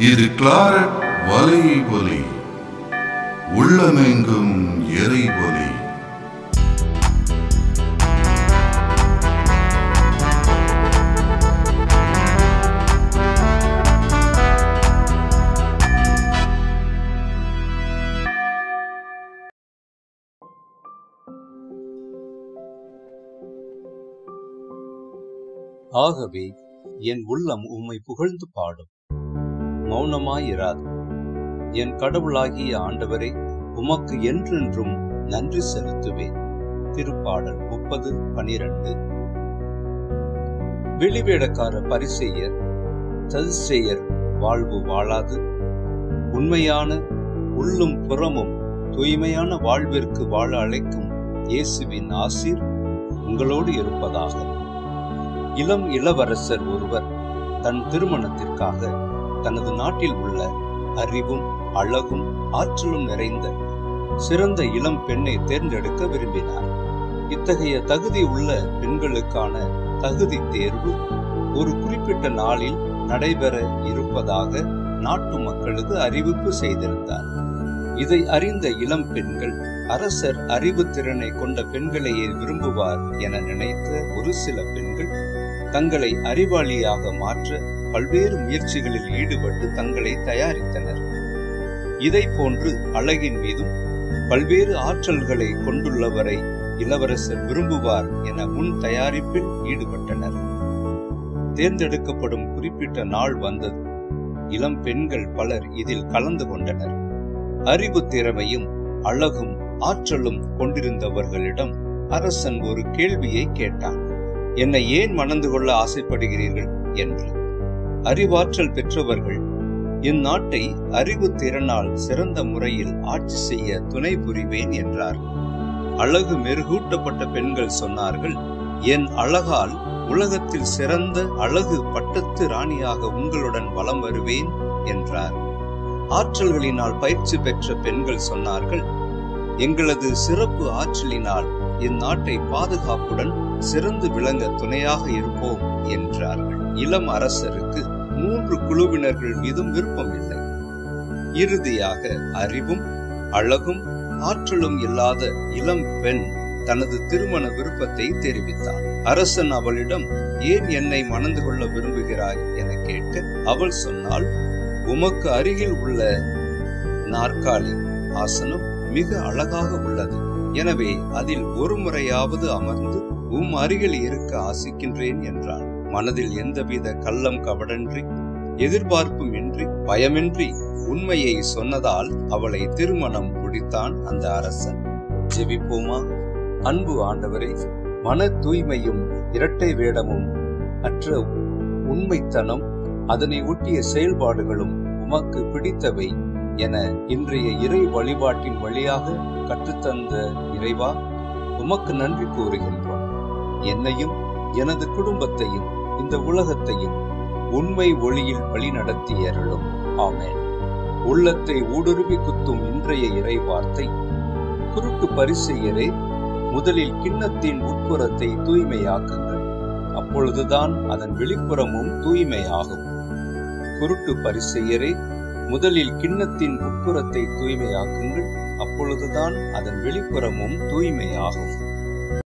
இது கிளாரட் வலை ஒலி உள்ளமெங்கும் எரை ஒலி ஆகவே என் உள்ளம் உம்மை புகழ்ந்து பாடும் மௌனமாயிராது என் கடவுளாகிய ஆண்டவரே உமக்கு என்றென்றும் நன்றி செலுத்துவேன் திருப்பாடல் முப்பது பனிரெண்டு வெளிவேடக்கார பரிசெயர் ததுசெயர் வாழ்வு வாழாது உண்மையான உள்ளும் புறமும் தூய்மையான வாழ்விற்கு வாழ அழைக்கும் இயேசுவின் ஆசீர் உங்களோடு இருப்பதாக இளம் இளவரசர் ஒருவர் தன் திருமணத்திற்காக தனது நாட்டில் உள்ள அறிவும் அழகும் ஆற்றலும் நிறைந்த சிறந்த இளம் பெண்ணை தேர்ந்தெடுக்க விரும்பினார் இத்தகைய தகுதி உள்ள பெண்களுக்கான தகுதி தேர்வு ஒரு குறிப்பிட்ட நாளில் நடைபெற இருப்பதாக நாட்டு மக்களுக்கு அறிவிப்பு செய்திருந்தார் இதை அறிந்த இளம் பெண்கள் அரசர் அறிவு திறனை கொண்ட பெண்களையே விரும்புவார் என நினைத்த ஒரு சில பெண்கள் தங்களை அறிவாளியாக மாற்ற பல்வேறு முயற்சிகளில் ஈடுபட்டு தங்களை தயாரித்தனர் இதை போன்று அழகின் மீதும் பல்வேறு ஆற்றல்களை கொண்டுள்ளவரை இளவரசர் விரும்புவார் என முன் தயாரிப்பில் ஈடுபட்டனர் தேர்ந்தெடுக்கப்படும் குறிப்பிட்ட நாள் வந்தது இளம் பெண்கள் பலர் இதில் கலந்து கொண்டனர் அறிவு திறமையும் அழகும் ஆற்றலும் கொண்டிருந்தவர்களிடம் அரசன் ஒரு கேள்வியை கேட்டான் என்னை ஏன் மணந்து கொள்ள ஆசைப்படுகிறீர்கள் என்று அறிவாற்றல் பெற்றவர்கள் இந்நாட்டை அறிவு திறனால் சிறந்த முறையில் ஆட்சி செய்ய துணை புரிவேன் என்றார் அழகு மெருகூட்டப்பட்ட பெண்கள் சொன்னார்கள் என் அழகால் உலகத்தில் சிறந்த அழகு பட்டத்து ராணியாக உங்களுடன் வலம் வருவேன் என்றார் ஆற்றல்களினால் பயிற்சி பெற்ற பெண்கள் சொன்னார்கள் எங்களது சிறப்பு ஆற்றலினால் இந்நாட்டை பாதுகாப்புடன் சிறந்து விளங்க துணையாக இருப்போம் என்றார்கள் இளம் அரசருக்கு மூன்று குழுவினர்கள் மீதும் விருப்பம் இல்லை இறுதியாக அறிவும் அழகும் ஆற்றலும் இல்லாத இளம் பெண் தனது திருமண விருப்பத்தை தெரிவித்தார் அரசன் அவளிடம் ஏன் என்னை மணந்து கொள்ள விரும்புகிறாய் என கேட்க அவள் சொன்னால் உமக்கு அருகில் உள்ள நாற்காலி ஆசனம் மிக அழகாக உள்ளது எனவே அதில் ஒரு முறையாவது அமர்ந்து உம் அருகில் இருக்க ஆசிக்கின்றேன் என்றாள் மனதில் எந்தவித கள்ளம் கபடன்றி எதிர்பார்ப்பும் இன்றி பயமின்றி உண்மையை சொன்னதால் அவளை திருமணம் முடித்தான் அந்த அரசன் ஜெபிப்போமா அன்பு ஆண்டவரே மன தூய்மையும் இரட்டை வேடமும் அற்ற உண்மைத்தனம் அதனை ஒட்டிய செயல்பாடுகளும் உமக்கு பிடித்தவை என இன்றைய இறை வழிபாட்டின் வழியாக கற்றுத்தந்த இறைவா உமக்கு நன்றி கூறுகின்றோம் என்னையும் எனது குடும்பத்தையும் இந்த உலகத்தையும் உண்மை ஒளியில் வழி நடத்தி அருளும் ஆமேன் உள்ளத்தை ஊடுருவி குத்தும் இன்றைய இறை வார்த்தை குருட்டு பரிசெயரே முதலில் கிண்ணத்தின் உட்புறத்தை தூய்மையாக்குங்கள் அப்பொழுதுதான் அதன் வெளிப்புறமும் தூய்மையாகும் குருட்டு பரிசெயரே முதலில் கிண்ணத்தின் உட்புறத்தை தூய்மையாக்குங்கள் அப்பொழுதுதான் அதன் வெளிப்புறமும் தூய்மையாகும்